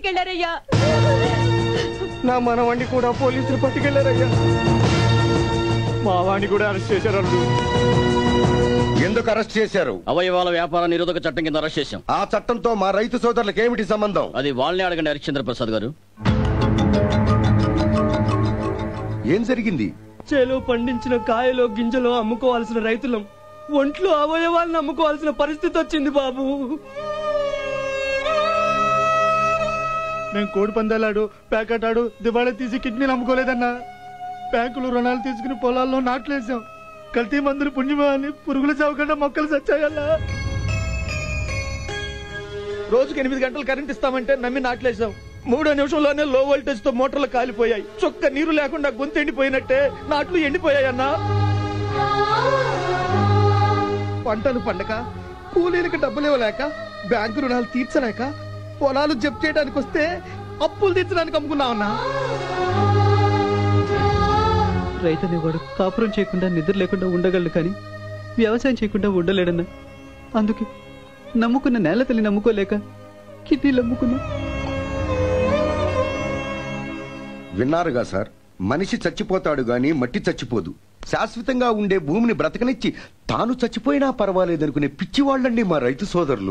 పట్టుకెళ్లారయ్యా నా మనవాణ్ణి కూడా పోలీసులు పట్టుకెళ్లారయ్యా మా వాణ్ణి కూడా అరెస్ట్ చేశారు అల్లుడు ఎందుకు అరెస్ట్ చేశారు అవయవాల వ్యాపార నిరోధక చట్టం కింద అరెస్ట్ చేశాం ఆ చట్టంతో మా రైతు సోదరులకు ఏమిటి సంబంధం అది వాళ్ళని అడగండి హరిశ్చంద్ర ప్రసాద్ గారు ఏం జరిగింది చేలో పండించిన కాయలో గింజలో అమ్ముకోవాల్సిన రైతులం ఒంట్లో అవయవాలను అమ్ముకోవాల్సిన పరిస్థితి వచ్చింది బాబు మేము కోడి పందాలాడు ప్యాకెట్ ఆడు దివాళా తీసి కిడ్నీలు అమ్ముకోలేదన్నా బ్యాంకులు రుణాలు తీసుకుని పొలాల్లో నాట్లేసాం కల్తీ మందులు పుణ్యమా అని పురుగులు చావకుండా మొక్కలు చచ్చాయల్లా రోజుకి ఎనిమిది గంటలు కరెంట్ ఇస్తామంటే నమ్మి నాట్లేసాం మూడో నిమిషంలోనే లో వోల్టేజ్ తో మోటార్లు కాలిపోయాయి చొక్క నీరు లేకుండా గొంతు ఎండిపోయినట్టే నాట్లు ఎండిపోయాయన్నా పంటలు పండక కూలీలకు డబ్బులు ఇవ్వలేక బ్యాంకు రుణాలు తీర్చలేక పొలాలు జప్ చేయడానికి వస్తే అప్పులు తీర్చడానికి అమ్ముకున్నామన్నా రైతు అనేవాడు కాపురం చేయకుండా నిద్ర లేకుండా ఉండగలడు కానీ వ్యవసాయం చేయకుండా ఉండలేడన్నా అందుకే నమ్ముకున్న నేల తల్లి నమ్ముకోలేక కిడ్నీలు అమ్ముకున్నా విన్నారుగా సార్ మనిషి చచ్చిపోతాడు గాని మట్టి చచ్చిపోదు శాశ్వతంగా ఉండే భూమిని బ్రతకనిచ్చి తాను చచ్చిపోయినా పర్వాలేదనుకునే పిచ్చివాళ్ళండి మా రైతు సోదరులు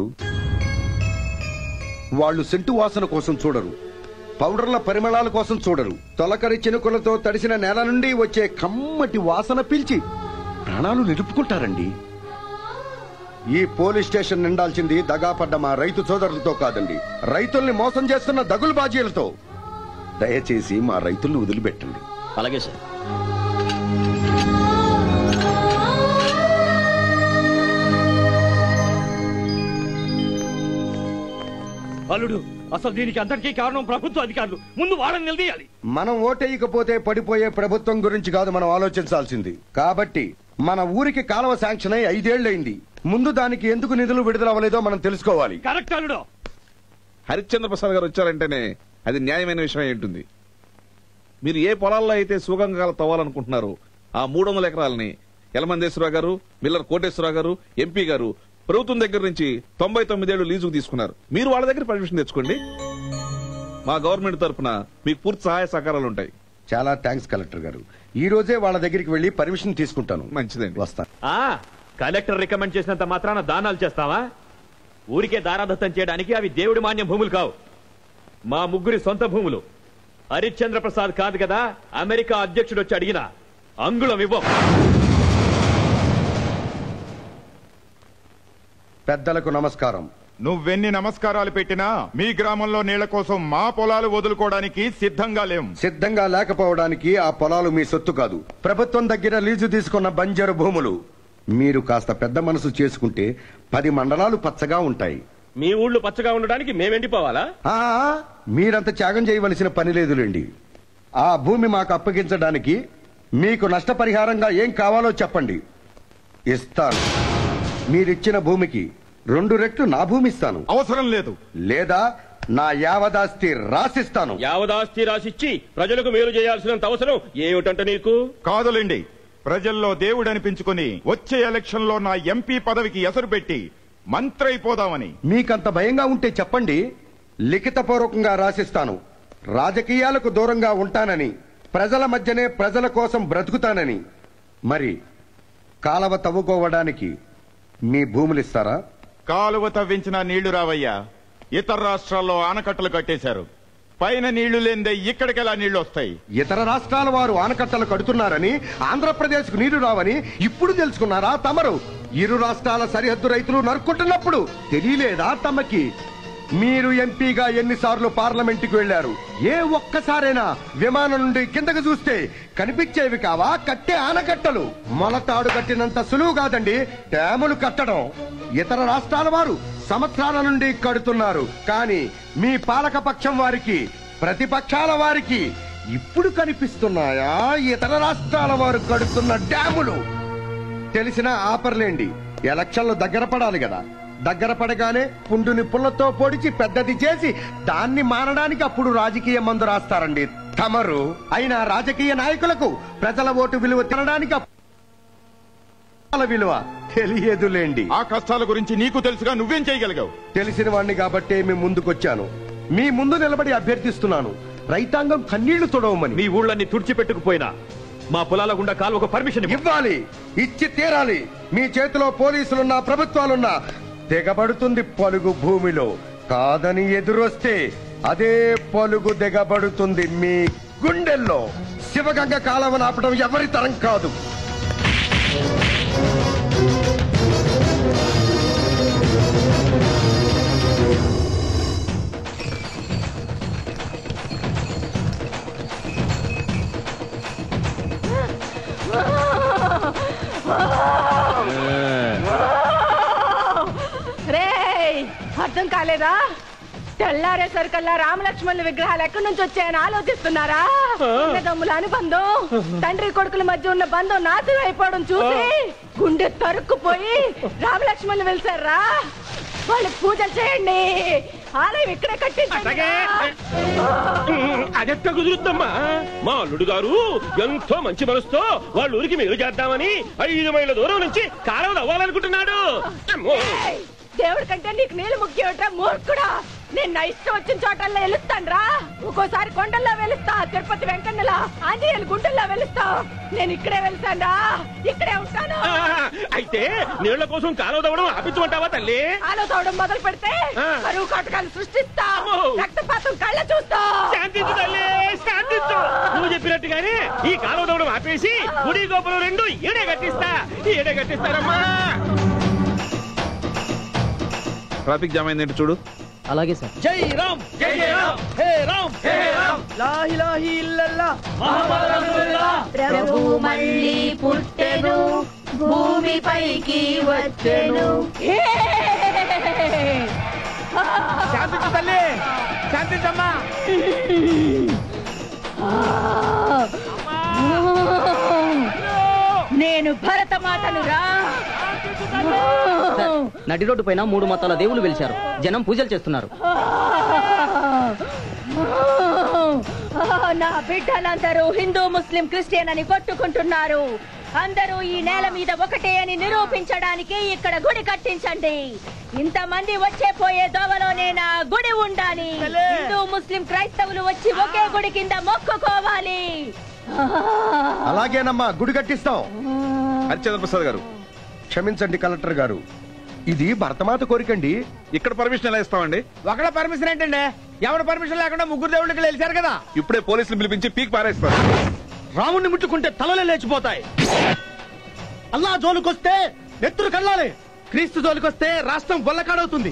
వాళ్ళు సెంటు వాసన కోసం చూడరు పౌడర్ల పరిమళాల కోసం చూడరు తొలకరి చినుకులతో తడిసిన నేల నుండి వచ్చే కమ్మటి వాసన పీల్చి ప్రాణాలు నిలుపుకుంటారండి ఈ పోలీస్ స్టేషన్ నిండాల్సింది దగాపడ్డ మా రైతు సోదరులతో కాదండి రైతుల్ని మోసం చేస్తున్న దగులు బాజీలతో దయచేసి మా రైతుల్ని వదిలిపెట్టండి అలాగే సార్ అల్లుడు అసలు దీనికి అందరికీ కారణం ప్రభుత్వ అధికారులు ముందు వాళ్ళని నిలదీయాలి మనం ఓటేయకపోతే పడిపోయే ప్రభుత్వం గురించి కాదు మనం ఆలోచించాల్సింది కాబట్టి మన ఊరికి కాలువ శాంక్షన్ అయి ఐదేళ్లైంది ముందు దానికి ఎందుకు నిధులు విడుదల అవ్వలేదో మనం తెలుసుకోవాలి కరెక్ట్ అల్లుడు హరిశ్చంద్ర ప్రసాద్ గారు వచ్చారంటేనే అది న్యాయమైన విషయం అయి ఉంటుంది మీరు ఏ పొలాల్లో అయితే సుగంగా తవ్వాలనుకుంటున్నారో ఆ మూడు వందల ఎకరాలని యలమందేశ్వరరావు గారు మిల్లర్ కోటేశ్వరరావు గారు ఎంపీ గారు ప్రభుత్వం దగ్గర నుంచి తొంభై తొమ్మిదేళ్లు లీజుకు తీసుకున్నారు మీరు వాళ్ళ దగ్గర పర్మిషన్ తెచ్చుకోండి మా గవర్నమెంట్ తరఫున మీకు పూర్తి సహాయ సహకారాలు ఉంటాయి చాలా థ్యాంక్స్ కలెక్టర్ గారు ఈ రోజే వాళ్ళ దగ్గరికి వెళ్లి పర్మిషన్ తీసుకుంటాను మంచిదండి వస్తాను ఆ కలెక్టర్ రికమెండ్ చేసినంత మాత్రాన దానాలు చేస్తావా ఊరికే దారాదత్తం చేయడానికి అవి దేవుడి మాన్యం భూములు కావు మా ముగ్గురి సొంత భూములు హరిశ్చంద్ర ప్రసాద్ కాదు కదా అమెరికా అధ్యక్షుడు వచ్చి అడిగిన అంగుళం ఇవ్వం పెద్దలకు నమస్కారం నువ్వెన్ని నమస్కారాలు పెట్టినా మీ గ్రామంలో నీళ్ల కోసం మా పొలాలు వదులుకోవడానికి సిద్ధంగా లేం సిద్ధంగా లేకపోవడానికి ఆ పొలాలు మీ సొత్తు కాదు ప్రభుత్వం దగ్గర లీజు తీసుకున్న బంజరు భూములు మీరు కాస్త పెద్ద మనసు చేసుకుంటే పది మండలాలు పచ్చగా ఉంటాయి మీ ఊళ్ళో పచ్చగా ఉండడానికి మేమెండిపోవాలా ఆ మీరంత త్యాగం చేయవలసిన పని లేదులేండి ఆ భూమి మాకు అప్పగించడానికి మీకు నష్టపరిహారంగా ఏం కావాలో చెప్పండి ఇస్తాను మీరిచ్చిన భూమికి రెండు రెట్లు నా భూమి ఇస్తాను అవసరం లేదు లేదా నా యావదాస్తి రాసిస్తాను యావదాస్తి రాసిచ్చి ప్రజలకు మేలు చేయాల్సినంత అవసరం ఏమిటంట నీకు కాదులేండి ప్రజల్లో దేవుడు అనిపించుకుని వచ్చే ఎలక్షన్ లో నా ఎంపీ పదవికి ఎసరు పెట్టి మంత్రి అయిపోదామని మీకంత భయంగా ఉంటే చెప్పండి లిఖితపూర్వకంగా రాసిస్తాను రాజకీయాలకు దూరంగా ఉంటానని ప్రజల మధ్యనే ప్రజల కోసం బ్రతుకుతానని మరి కాలవ తవ్వుకోవడానికి మీ భూములిస్తారా కాలువ తవ్వించిన నీళ్లు రావయ్యా ఇతర రాష్ట్రాల్లో ఆనకట్టలు కట్టేశారు పైన నీళ్లు లేందే ఇక్కడికెలా నీళ్లు వస్తాయి ఇతర రాష్ట్రాల వారు ఆనకట్టలు కడుతున్నారని ఆంధ్రప్రదేశ్ కు నీరు రావని ఇప్పుడు తెలుసుకున్నారా తమరు ఇరు రాష్ట్రాల సరిహద్దు రైతులు నరుక్కుంటున్నప్పుడు తెలియలేదా తమకి మీరు ఎంపీగా ఎన్నిసార్లు పార్లమెంటుకు వెళ్లారు ఏ ఒక్కసారైనా విమానం నుండి కిందకు చూస్తే కనిపించేవి కావా కట్టే ఆనకట్టలు మొలతాడు కట్టినంత సులువు కాదండి డ్యాములు కట్టడం ఇతర రాష్ట్రాల వారు సంవత్సరాల నుండి కడుతున్నారు కానీ మీ పాలక పక్షం వారికి ప్రతిపక్షాల వారికి ఇప్పుడు కనిపిస్తున్నాయా ఇతర రాష్ట్రాల వారు కడుతున్న డ్యాములు తెలిసిన ఆపర్లేండి ఎలక్షన్లు దగ్గర పడాలి కదా దగ్గర పడగానే పుండుని పుల్లతో పొడిచి పెద్దది చేసి దాన్ని మానడానికి అప్పుడు రాజకీయ మందు రాస్తారండి తమరు అయినా రాజకీయ నాయకులకు ప్రజల ఓటు విలువ తినడానికి అప్- విలువ తెలియదులేండి ఆ కష్టాల గురించి నీకు తెలుసుగా నువ్వేం చేయగలిగావు తెలిసిన వాడిని కాబట్టే మేము ముందుకొచ్చాను మీ ముందు నిలబడి అభ్యర్థిస్తున్నాను రైతాంగం కన్నీళ్లు తొడవమని మీ ఊళ్ళన్ని తుడిచిపెట్టుకుపోయినా మా పొలాల గుండా కాలువకు పర్మిషన్ ఇవ్వు. ఇవ్వాలి ఇచ్చి తీరాలి మీ చేతిలో పోలీసులున్నా ప్రభుత్వాలున్నా దిగబడుతుంది పలుగు భూమిలో కాదని ఎదురొస్తే అదే పలుగు దిగబడుతుంది మీ గుండెల్లో శివగంగ కాలవను ఆపడం ఎవరి తరం కాదు రేయ్ అర్థం కాలేదా తెల్లారేసరికల్లా రామలక్ష్మణుల విగ్రహాలు ఎక్కడి నుంచి వచ్చాయని ఆలోచిస్తున్నారా అన్నదమ్ముల అనుబంధం తండ్రి కొడుకుల మధ్య ఉన్న బంధం నాశనం అయిపోవడం చూసి గుండె తరుక్కుపోయి రామలక్ష్మణులు వెళ్తారా వాళ్ళకి పూజలు చేయండి ఆలయం ఇక్కడే కట్టించండి అదెట్ట కుదురుద్దమ్మా మా అల్లుడు గారు ఎంతో మంచి మనసుతో వాళ్ళ ఊరికి మేలు చేద్దామని ఐదు మైళ్ళ దూరం నుంచి కాలువ అవ్వాలనుకుంటున్నాడు అమ్మో! ఏయ్, దేవుడి కంటే నీకు నీళ్ళు ముఖ్యం మూర్ఖుడా నేను నా ఇష్టం వచ్చిన చోటల్లో వెలుస్తాను ఒక్కోసారి కొండల్లో వెలుస్తా తిరుపతి వెంకన్నలా ఆంజనేయులు గుండెల్లో వెలుస్తా నేను ఇక్కడే వెళ్తాను ఇక్కడే ఉంటాను ఆ, అయితే నీళ్ల కోసం కాలువ తవ్వడం ఆపించమంటావా తల్లి ఆలోచవడం మొదలు పెడితే ఆ. కరువు కాటకాలు సృష్టిస్తా అమ్మో. రక్తపాతం కళ్ళ చూస్తా శాంతించు తల్లి శాంతించు నువ్వు చెప్పినట్టుగానే ఈ కాలువ తవ్వడం ఆపేసి గుడి గోపురం రెండు ఈడే కట్టిస్తా ఈడే కట్టిస్తారమ్మా ట్రాఫిక్ జామ్ అయిందేంటి చూడు అలాగే సార్ జై రామ్ జై రామ్ హే రామ్ హే రామ్ ప్రభు మళ్ళీ పుట్టెను భూమిపైకి వచ్చెను శాంతించు తల్లి శాంతించమ్మా నేను భరతమాతను రా నడి రోడ్డు పైన మూడు మతాల దేవుళ్ళు వెలిచారు జనం పూజలు చేస్తున్నారు నా బిడ్డలందరూ హిందూ ముస్లిం క్రిస్టియన్ అని కొట్టుకుంటున్నారు అందరూ ఈ నేల మీద ఒకటే అని నిరూపించడానికి ఇక్కడ గుడి కట్టించండి ఇంతమంది వచ్చే పోయే దోవలోనే నా గుడి ఉండాలి హిందూ ముస్లిం క్రైస్తవులు వచ్చి ఒకే గుడి కింద మొక్కుకోవాలి అలాగేనమ్మా గుడి కట్టిస్తాం హరిచంద్ర ప్రసాద్ గారు క్షమించండి కలెక్టర్ గారు ఇది భరతమాత కోరికండి ఇక్కడ పర్మిషన్ ఎలా ఇస్తామండి ఒకళ్ళ పర్మిషన్ ఏంటండి ఎవరి పర్మిషన్ లేకుండా ముగ్గురు దేవుళ్ళకి వెళ్ళారు కదా ఇప్పుడే పోలీసులు పిలిపించి పీక్ పారేస్తారు రాముణ్ణి ముట్టుకుంటే తలలే లేచిపోతాయి అల్లా జోలికొస్తే నెత్తురు కల్లాలి క్రీస్తు జోలికొస్తే రాష్ట్రం బొల్లకాడవుతుంది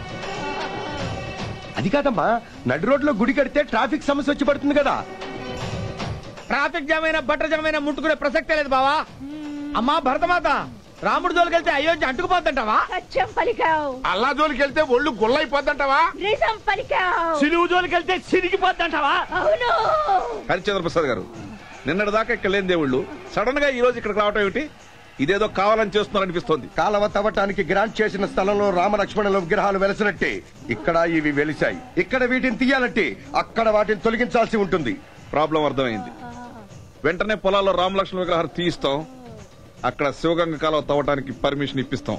అది కాదమ్మా నడి రోడ్లో గుడి కడితే ట్రాఫిక్ సమస్య వచ్చి పడుతుంది కదా ట్రాఫిక్ జామ్ అయినా బట్టర్ జామ్ అయినా ముట్టుకునే ప్రసక్తే లేదు బావా అమ్మా భరతమాత రాముడి జోలికెళ్తే అయోధ్య అంటుకుపోద్దంటావా సత్యం పలికావు అల్లా జోలికి వెళ్తే ఒళ్ళు గుల్లైపోద్దంటావా నిజం పలికావు సిలువు జోలికి వెళ్తే సిరిగిపోద్దంటావా అవును హరిచంద్ర ప్రసాద్ గారు నిన్నటి దాకా ఇక్కడ లేని దేవుళ్ళు సడన్ గా ఈ రోజు ఇక్కడికి రావటం ఏమిటి ఇదేదో కావాలని చేస్తున్నారనిపిస్తోంది కాలవ తవ్వటానికి గ్రాంట్ చేసిన స్థలంలో రామ లక్ష్మణుల విగ్రహాలు వెలసినట్టే ఇక్కడ ఇవి వెలిశాయి ఇక్కడ వీటిని తీయాలంటే అక్కడ వాటిని తొలగించాల్సి ఉంటుంది ప్రాబ్లం అర్థమైంది వెంటనే పొలాల్లో రామలక్ష్మణ విగ్రహాలు తీయిస్తాం అక్కడ శివగంగ కాలువ తవ్వటానికి పర్మిషన్ ఇప్పిస్తాం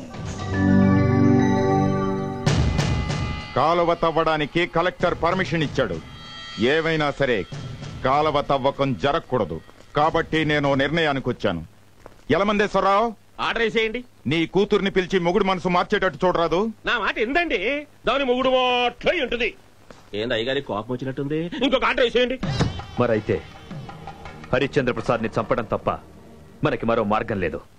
కాలువ తవ్వడానికి కలెక్టర్ పర్మిషన్ ఇచ్చాడు ఏమైనా సరే కాలువ తవ్వకం జరగకూడదు కాబట్టి నేను ఓ నిర్ణయానికి వచ్చాను యలమందేశ్వరరావు ఆర్డర్ వేసేయండి నీ కూతుర్ని పిలిచి మొగుడు మనసు మార్చేటట్టు చూడరాదు నా మాట ఎందండి దాని మొగుడు మాట్లై ఉంటుంది ఏంది అయ్యగారి కోపం వచ్చినట్టుంది ఇంకొక ఆర్డర్ వేసేయండి మరైతే హరిశ్చంద్ర ప్రసాద్ ని చంపడం తప్ప మనకి మరో మార్గం లేదు